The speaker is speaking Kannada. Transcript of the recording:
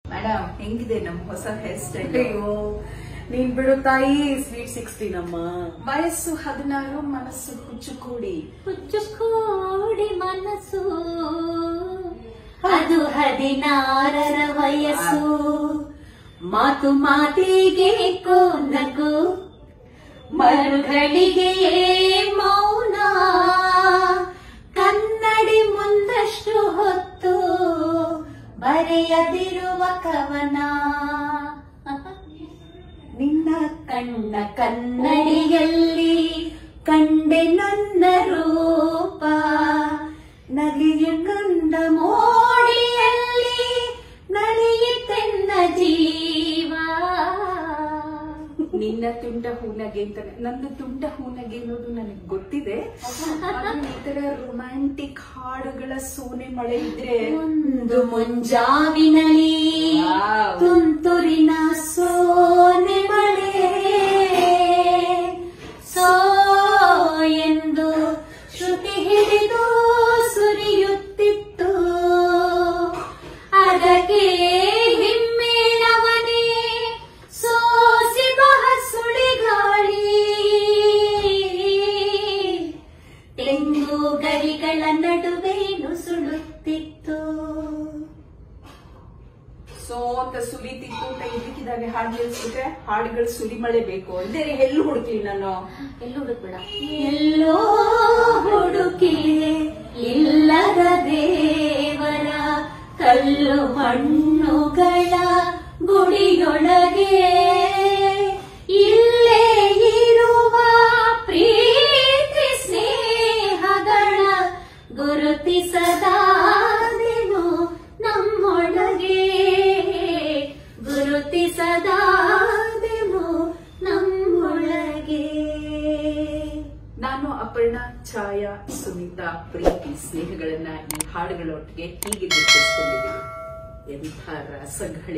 ಮೇಡಮ್ ಹೆಂಗಿದೆ ನಮ್ ಹೊಸ ಹೇರ್ ಸ್ಟೈಲ್ ಅಯ್ಯೋ ನೀನ್ ಬಿಡು ತಾಯಿ ಸ್ವೀಟ್ ಸಿಕ್ಸ್ಟೀನ್ ಅಮ್ಮ ವಯಸ್ಸು ಹದಿನಾರು ಮನಸ್ಸು ಕುಚ್ಚುಕೂಡಿ ಹುಚ್ಚುಕೋಡಿ ಮನಸ್ಸು ಅದು ಹದಿನಾರರ ವಯಸ್ಸು ಮಾತು ಮಾತಿಗೆ ನಗು ಮರುಗಳಿಗೆ ಮೌನ ಕನ್ನಡಿ ಮುಂದಷ್ಟು ಹೊತ್ತು ಬರೆಯದಿರುವ ಕವನ ನಿನ್ನ ಕಣ್ಣ ಕನ್ನಡಿಯಲ್ಲಿ ಕಂಡೆ ನನ್ನ ರೂಪ ನದಿಯ ಕಂದ ಮೋಡಿಯಲ್ಲಿ ನಡೆಯುತ್ತೆನ್ನ ಜೀವ ನಿನ್ನ ತುಂಡ ಹೂನಗೆ ಅಂತ ನಂದು ತುಂಡ ಹೂನಗೆ ಅನ್ನೋದು ನನಗೆ ಗೊತ್ತಿದೆ ಆದ್ರೆ ಈ ತರ ರೊಮ್ಯಾಂಟಿಕ್ ಹಾಡುಗಳ ಸೋನೆ ಮಳೆ ಇದ್ರೆ ಒಂದು ಮುಂಜಾವಿನಲಿ ವಾವ್. ತುಂತುರಿನ ಸೋನೆ ಮಳೆ ಸೋ ಎಂದು ಶ್ರುತಿ ಹಿಡಿದು ಸುರಿಯುತ್ತಿತ್ತು ಅದಕ್ಕೆ ಹಿಮ್ಮೇಳವನೇ ಸೋಸಿದ ಸುಳಿಗಾಳಿ ತೆಂಗು ಗರಿಗಳ ನಡುವೆ ನುಸುಳುತ್ತಿತ್ತು ಸೋ ಅಂತ ಸುಲಿತಿತ್ತು ತೆಗಿಲಿಕ್ಕಿದಾಗೆ ಹಾಡು ನಿಲ್ಸ್ಬಿಟ್ರೆ ಹಾಡುಗಳು ಸುಲಿ ಮಳೆ ಬೇಕು ಅಂದ್ರೆ ಎಲ್ಲಿ ಹುಡುಕ್ಲಿ ನಾನು ಎಲ್ಲೋ ಹುಡುಕ್ಬೇಡ ಎಲ್ಲೋ ಹುಡುಕಿ ಇಲ್ಲದ ದೇವರ ಕಲ್ಲು ಮಣ್ಣುಗಳ ಗುಡಿಯೊಳಗೆ ಇಲ್ಲೇ ಇರುವ ಪ್ರೀತಿ ಸ್ನೇಹಗಳ ಗುರುತಿಸದಾದೆನು ನಮ್ಮೊಳಗೆ ಗುರುತಿಸದಾದೆನು ನಮ್ಮೊಳಗೆ ನಾನು ಅಪರ್ಣ ಛಾಯಾ ಸುನೀತಾ ಪ್ರೀತಿ ಸ್ನೇಹಗಳನ್ನ ಈ ಹಾಡುಗಳೊಟ್ಟಿಗೆ ಹೀಗೆ ಗುರುತಿಸ್ಕೊಂಡಿದ್ದೀನಿ ಎಂಥ ರಸಗಳು